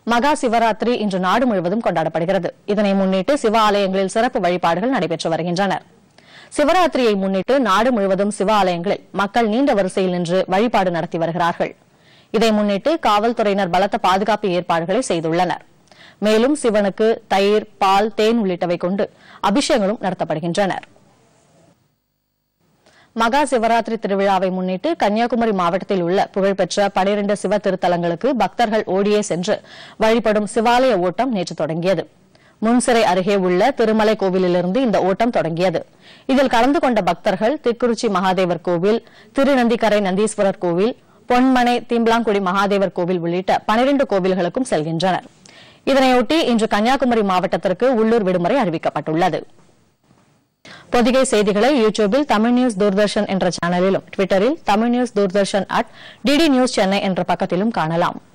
மகா சிவராத்திரி இன்று நாடு முழுவதும் கொண்டாடப்படுகிறது இதனை முன்னிட்டு சிவ ஆலயங்களில் சிறப்பு வழிபாடுகள் நடைபெற்று வருகின்றன சிவராத்திரியை முன்னிட்டு நாடு முழுவதும் சிவ ஆலயங்களில் மக்கள் நீண்ட வரிசையில் நின்று வழிபாடு நடத்தி வருகிறார்கள் இதை முன்னிட்டு காவல்துறையினர் பலத்த பாதுகாப்பு ஏற்பாடுகளை செய்துள்ளனர் மேலும் சிவனுக்கு தயிர் பால் தேன் உள்ளிட்டவை கொண்டு அபிஷேகங்களும் நடத்தப்படுகின்றன மகா சிவராத்திரி திருவிழாவை முன்னிட்டு கன்னியாகுமரி மாவட்டத்தில் உள்ள புகழ்பெற்ற பனிரண்டு சிவ திருத்தலங்களுக்கு பக்தர்கள் ஓடியே சென்று வழிபடும் சிவாலய ஓட்டம் நேற்று தொடங்கியது முன்சிறை அருகே உள்ள திருமலை கோவிலிலிருந்து இந்த ஓட்டம் தொடங்கியது இதில் கலந்து கொண்ட பக்தர்கள் திருக்குறிச்சி மகாதேவர் கோவில் திருநந்திக்கரை நந்தீஸ்வரர் கோவில் பொன்மனை திம்பலாங்குடி மகாதேவர் கோவில் உள்ளிட்ட பனிரண்டு கோவில்களுக்கும் செல்கின்றனர் இதனையொட்டி இன்று கன்னியாகுமரி மாவட்டத்திற்கு உள்ளூர் விடுமுறை அறிவிக்கப்பட்டுள்ளது பொதிகை செய்திகளை யூடியூபில் தமிழ் நியூஸ் தூர்தர்ஷன் என்ற சேனலிலும் ட்விட்டரில் Tamil news Doordarshan at DD news Chennai என்ற பக்கத்திலும் காணலாம்